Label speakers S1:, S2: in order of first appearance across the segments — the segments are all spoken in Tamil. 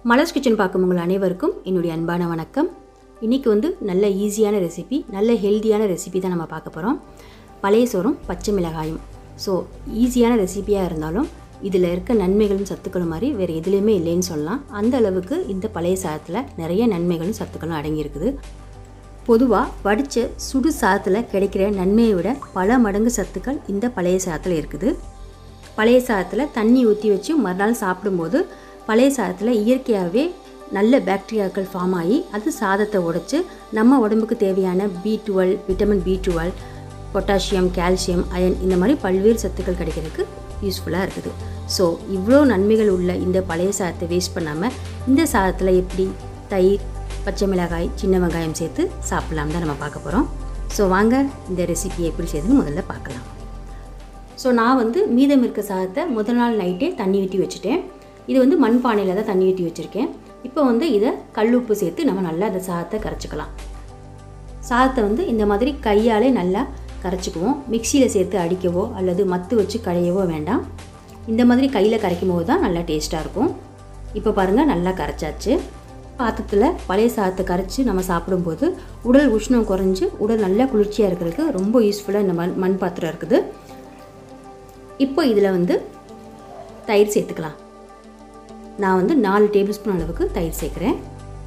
S1: மலர்ஸ் கிச்சன் பார்க்கும் உங்கள் அனைவருக்கும் என்னுடைய அன்பான வணக்கம் இன்றைக்கி வந்து நல்ல ஈஸியான ரெசிபி நல்ல ஹெல்த்தியான ரெசிபி தான் நம்ம பார்க்க போகிறோம் பழைய சோறும் பச்சை மிளகாயும் ஸோ ஈஸியான ரெசிபியாக இருந்தாலும் இதில் இருக்க நன்மைகளும் சத்துக்களும் மாதிரி வேறு எதுலேயுமே இல்லைன்னு சொல்லலாம் அந்த அளவுக்கு இந்த பழைய சாதத்தில் நிறைய நன்மைகளும் சத்துக்களும் அடங்கியிருக்குது பொதுவாக வடித்த சுடு சாதத்தில் கிடைக்கிற நன்மையை விட பல மடங்கு சத்துக்கள் இந்த பழைய சாதத்தில் இருக்குது பழைய சாதத்தில் தண்ணி ஊற்றி வச்சு மறுநாள் சாப்பிடும்போது பழைய சாதத்தில் இயற்கையாகவே நல்ல பாக்டீரியாக்கள் ஃபார்ம் ஆகி அது சாதத்தை உடைச்சு நம்ம உடம்புக்கு தேவையான B twelve vitamin B twelve potassium calcium iron இந்த மாதிரி பல்வேறு சத்துக்கள் கிடைக்கிறதுக்கு யூஸ்ஃபுல்லாக இருக்குது ஸோ இவ்வளோ நன்மைகள் உள்ள இந்த பழைய சாதத்தை வேஸ்ட் பண்ணாமல் இந்த சாதத்தில் எப்படி தயிர் பச்சை மிளகாய் சின்ன வெங்காயம் சேர்த்து சாப்பிட்லாம் தான் நம்ம பார்க்க போகிறோம் ஸோ வாங்க இந்த ரெசிபியை எப்படி செய்யுதுன்னு முதல்ல பார்க்கலாம் ஸோ நான் வந்து மீதம் இருக்க சாதத்தை முதல் நாள் நைட்டே தண்ணி ஊற்றி வச்சுட்டேன் இது வந்து மண்பானையில் தான் தண்ணி ஊற்றி வச்சுருக்கேன் இப்போ வந்து இதை கல் உப்பு சேர்த்து நம்ம நல்லா அந்த சாதத்தை கரைச்சிக்கலாம் சாதத்தை வந்து இந்த மாதிரி கையாலே நல்லா கரைச்சிக்குவோம் மிக்சியில் சேர்த்து அடிக்கவோ அல்லது மத்து வச்சு கழையவோ வேண்டாம் இந்த மாதிரி கையில் கரைக்கும் போது தான் நல்லா டேஸ்ட்டாக இருக்கும் இப்போ பாருங்கள் நல்லா கரைச்சாச்சு பாத்திரத்தில் பழைய சாதத்தை கரைச்சி நம்ம சாப்பிடும்போது உடல் உஷ்ணம் குறைஞ்சு உடல் நல்லா குளிர்ச்சியாக இருக்கிறதுக்கு ரொம்ப யூஸ்ஃபுல்லாக இந்த மண் மண் பாத்திரம் இருக்குது இப்போ இதில் வந்து தயிர் சேர்த்துக்கலாம் நான் வந்து நாலு டேபிள் ஸ்பூன் அளவுக்கு தயிர் சேர்க்குறேன்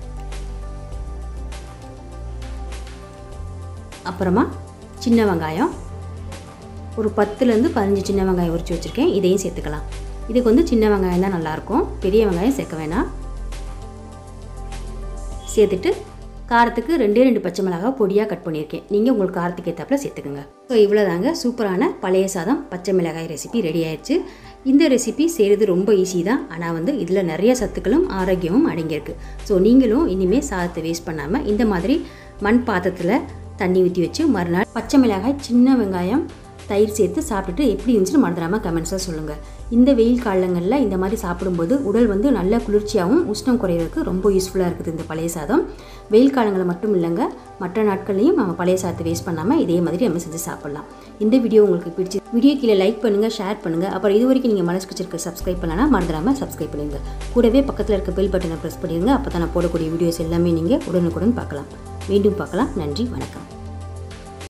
S1: அப்புறமா சின்ன வெங்காயம் ஒரு பத்துலேருந்து பதினஞ்சு சின்ன வெங்காயம் உரிச்சு வச்சுருக்கேன் இதையும் சேர்த்துக்கலாம் இதுக்கு வந்து சின்ன வெங்காயம் தான் நல்லாயிருக்கும் பெரிய வெங்காயம் சேர்க்க வேணாம் சேர்த்துட்டு காரத்துக்கு ரெண்டே ரெண்டு பச்சை மிளகாய் பொடியாக கட் பண்ணியிருக்கேன் நீங்கள் உங்களுக்கு காரத்துக்கு ஏற்றாப்புல சேர்த்துக்குங்க ஸோ இவ்வளோதாங்க சூப்பரான பழைய சாதம் பச்சை மிளகாய் ரெசிபி ரெடி ஆயிடுச்சு இந்த ரெசிபி செய்கிறது ரொம்ப ஈஸி தான் ஆனால் வந்து இதில் நிறைய சத்துக்களும் ஆரோக்கியமும் அடங்கியிருக்கு ஸோ நீங்களும் இனிமேல் சாதத்தை வேஸ்ட் பண்ணாமல் இந்த மாதிரி மண் பாத்திரத்தில் தண்ணி ஊற்றி வச்சு மறுநாள் பச்சை மிளகாய் சின்ன வெங்காயம் தயிர் சேர்த்து சாப்பிட்டுட்டு எப்படி இருந்துச்சுன்னு மறந்துடாமல் கமெண்ட்ஸாக சொல்லுங்கள் இந்த வெயில் காலங்களில் இந்த மாதிரி சாப்பிடும்போது உடல் வந்து நல்ல குளிர்ச்சியாகவும் உஷ்ணம் குறையிறதுக்கு ரொம்ப யூஸ்ஃபுல்லாக இருக்குது இந்த பழைய சாதம் வெயில் காலங்களில் மட்டும் இல்லைங்க மற்ற நாட்கள்லையும் நம்ம பழைய சாதத்தை வேஸ்ட் பண்ணாமல் இதே மாதிரி நம்ம செஞ்சு சாப்பிட்லாம் இந்த வீடியோ உங்களுக்கு பிடிச்சி வீடியோ கீழே லைக் பண்ணுங்கள் ஷேர் பண்ணுங்கள் அப்புறம் இது வரைக்கும் நீங்கள் மனசு கிச்சருக்கு சப்ஸ்கிரைப் பண்ணலாம் மறந்துடாமல் சப்ஸ்கிரைப் பண்ணிடுங்க கூடவே பக்கத்தில் இருக்க பெல் பட்டனை ப்ரெஸ் பண்ணிடுங்க அப்போ தான் நான் போடக்கூடிய வீடியோஸ் எல்லாமே நீங்கள் உடனுக்குடன் பார்க்கலாம் மீண்டும் பார்க்கலாம் நன்றி வணக்கம்